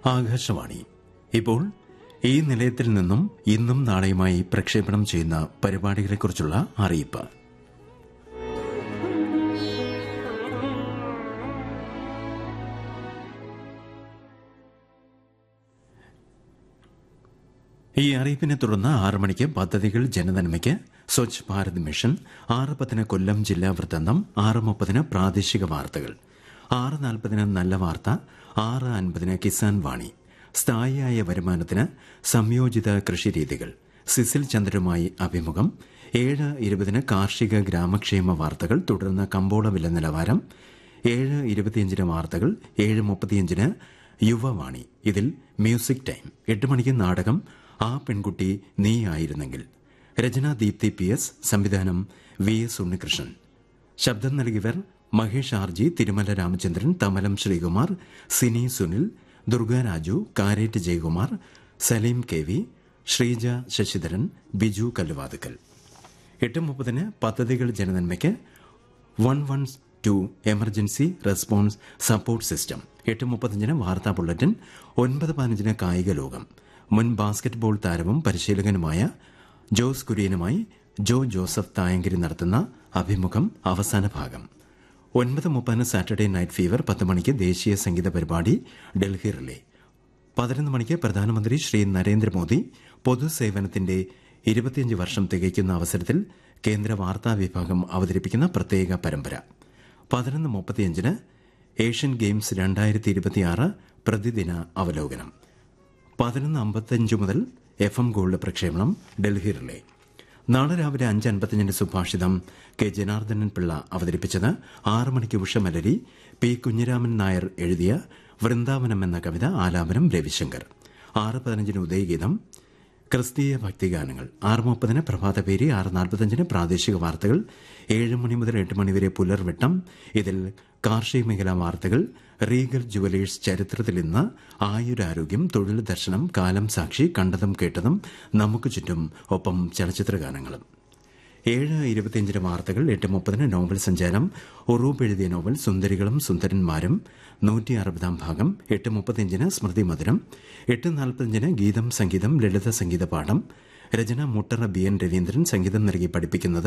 ആകാശവാണി ഇപ്പോൾ ഈ നിലയത്തിൽ നിന്നും ഇന്നും നാളെയുമായി പ്രക്ഷേപണം ചെയ്യുന്ന പരിപാടികളെക്കുറിച്ചുള്ള അറിയിപ്പ് ഈ അറിയിപ്പിനെ തുടർന്ന് ആറ് മണിക്ക് പദ്ധതികൾ ജനനന്മയ്ക്ക് സ്വച്ഛ് ഭാരത് മിഷൻ ആറ് പത്തിന് കൊല്ലം ജില്ലാ വൃത്താന്തം ആറ് മുപ്പതിന് പ്രാദേശിക വാർത്തകൾ ആറ് നാൽപ്പതിന് നല്ല വാർത്ത ആറ് അൻപതിന് കിസാൻ വാണി സ്ഥായിയായ വരുമാനത്തിന് സംയോജിത കൃഷിരീതികൾ സിസിൽ ചന്ദ്രനുമായി അഭിമുഖം ഏഴ് ഇരുപതിന് കാർഷിക ഗ്രാമക്ഷേമ വാർത്തകൾ തുടർന്ന് കമ്പോള വില നിലവാരം ഏഴ് ഇരുപത്തിയഞ്ചിന് വാർത്തകൾ ഏഴ് മുപ്പത്തിയഞ്ചിന് യുവവാണി ഇതിൽ മ്യൂസിക് ടൈം എട്ട് മണിക്ക് നാടകം ആ പെൺകുട്ടി നീ ആയിരുന്നെങ്കിൽ രചന ദീപ്തി പി എസ് സംവിധാനം വി എസ് ഉണ്ണികൃഷ്ണൻ ശബ്ദം നൽകിയവർ Mahesh RG Thirumala Ramachandran Thamalam Sreekumar Sini Sunil Durga Raju Karette Jayakumar Saleem K V Sreeja Sasidharan Biju Kalluvathukkal എട്ട് മുപ്പതിന് പദ്ധതികൾ ജനനന്മയ്ക്ക് one one two emergency response support system എട്ട് മുപ്പത്തഞ്ചിന് വാർത്താ ബുള്ളറ്റിൻ ഒൻപത് പതിനഞ്ചിന് കായിക ലോകം മുൻ ബാസ്കറ്റ്ബോൾ താരവും പരിശീലകനുമായ ജോസ് കുര്യനുമായി ജോ ജോസഫ് തായങ്കരി നടത്തുന്ന അഭിമുഖം അവസാന ഭാഗം ഒൻപത് മുപ്പതിന് സാറ്റർഡേ നൈറ്റ് ഫീവർ പത്ത് മണിക്ക് ദേശീയ സംഗീത പരിപാടി ഡൽഹി റിലേ പതിനൊന്ന് മണിക്ക് പ്രധാനമന്ത്രി ശ്രീ നരേന്ദ്രമോദി പൊതുസേവനത്തിന്റെ ഇരുപത്തിയഞ്ച് വർഷം തികയ്ക്കുന്ന അവസരത്തിൽ കേന്ദ്ര വാർത്താ വിഭാഗം അവതരിപ്പിക്കുന്ന പ്രത്യേക പരമ്പര പതിനൊന്ന് മുപ്പത്തിയഞ്ചിന് ഏഷ്യൻ ഗെയിംസ് രണ്ടായിരത്തി ഇരുപത്തിയാറ് പ്രതിദിന അവലോകനം പതിനൊന്ന് അമ്പത്തഞ്ച് മുതൽ എഫ് എം ഗോൾഡ് പ്രക്ഷേപണം ഡൽഹി റിലേ നാളെ രാവിലെ അഞ്ച് അൻപത്തിയഞ്ചിന് സുഭാഷിതം കെ ജനാർദ്ദനൻ പിള്ള അവതരിപ്പിച്ചത് ആറ് മണിക്ക് ഉഷമലരി പി കുഞ്ഞിരാമൻ നായർ എഴുതിയ വൃന്ദാവനം എന്ന കവിത ആലാപനം രവിശങ്കർ ആറ് പതിനഞ്ചിന് ഉദയഗീതം ക്രിസ്തീയ ഭക്തിഗാനങ്ങൾ ആറ് മുപ്പതിന് പ്രഭാതപേരി ആറ് നാൽപ്പത്തഞ്ചിന് പ്രാദേശിക വാർത്തകൾ ഏഴ് മണി മുതൽ എട്ട് മണിവരെ പുലർവെട്ടം ഇതിൽ കാർഷിക മേഖലാ വാർത്തകൾ റീഗൽ ജുവലേഴ്സ് ചരിത്രത്തിൽ ഇന്ന് ആയുരാരോഗ്യം തൊഴിൽ ദർശനം കാലം സാക്ഷി കണ്ടതും കേട്ടതും നമുക്ക് ചുറ്റും ഒപ്പം ചലച്ചിത്ര ഗാനങ്ങളും ഏഴ് ഇരുപത്തിയഞ്ചിന് വാർത്തകൾ എട്ട് മുപ്പതിന് നോവൽ സഞ്ചാരം ഒറൂപ്പ് എഴുതിയ നോവൽ സുന്ദരികളും സുന്ദരന്മാരും നൂറ്റി അറുപതാം ഭാഗം എട്ട് മുപ്പത്തിയഞ്ചിന് സ്മൃതി മധുരം എട്ട് നാൽപ്പത്തിയഞ്ചിന് ഗീതം സംഗീതം ലളിത സംഗീത പാഠം രചന മുട്ടറ ബി എൻ രവീന്ദ്രൻ സംഗീതം നൽകി പഠിപ്പിക്കുന്നത്